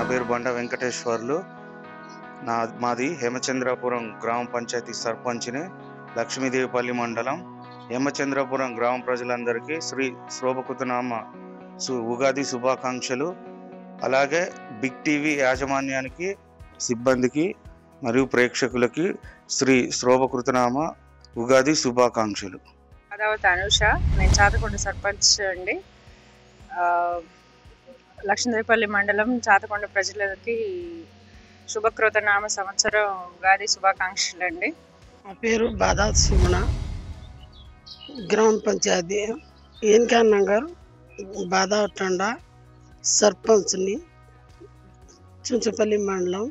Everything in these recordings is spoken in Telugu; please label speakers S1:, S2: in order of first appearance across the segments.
S1: పేరు బండ వెంకటేశ్వర్లు నా మాది హేమచంద్రాపురం గ్రామ పంచాయతీ సర్పంచ్ని లక్ష్మీదేవిపల్లి మండలం హేమచంద్రాపురం గ్రామ ప్రజలందరికీ శ్రీ శోభకుతనామ సు ఉగాది శుభాకాంక్షలు అలాగే బిగ్ టీవీ యాజమాన్యానికి సిబ్బందికి మరియు ప్రేక్షకులకి శ్రీ శోభకృతనామ ఉగాది శుభాకాంక్షలు
S2: అదావత్ అనుష నేను చాతకొండ సర్పంచ్ అండి ఆ, లక్ష్మీదేవిపల్లి మండలం చాతకొండ ప్రజలకి శుభకృత నామ సంవత్సరం ఉగాది శుభాకాంక్షలు అండి
S3: నా పేరు బాదా సుమణ గ్రామ పంచాయతీ ఏన్కా నగర్ బాదావటండ సర్పంచ్ని చుంచపల్లి మండలం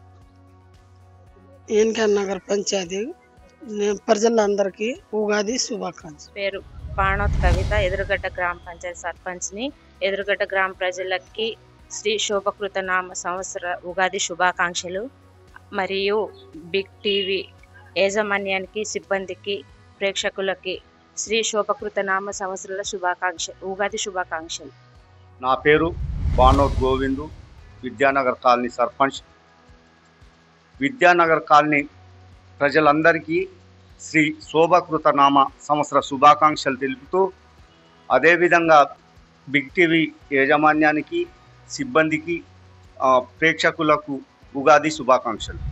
S3: ఏన్కా నగర్ పంచాయతీ నేను ప్రజలందరికీ ఉగాది శుభాకాంక్షలు
S4: పేరు పాణోత్ కవిత ఎదురుగడ్డ గ్రామ పంచాయతీ సర్పంచ్ని ఎదురుగడ్డ గ్రామ ప్రజలకి శ్రీ శోభకృత నామ సంవత్సర ఉగాది శుభాకాంక్షలు మరియు బిగ్ టీవీ యాజమాన్యానికి సిబ్బందికి ప్రేక్షకులకి శ్రీ శోభకృత నామ సంవత్సరాల శుభాకాంక్ష ఉగాది శుభాకాంక్షలు
S5: నా పేరు బానోత్ గోవిందు విద్యానగర్ కాలనీ సర్పంచ్ విద్యానగర్ కాలనీ ప్రజలందరికీ శ్రీ శోభకృత నామ సంవత్సర శుభాకాంక్షలు తెలుపుతూ అదేవిధంగా బిగ్ టీవీ యాజమాన్యానికి సిబ్బందికి ఆ, ప్రేక్షకులకు ఉగాది శుభాకాంక్షలు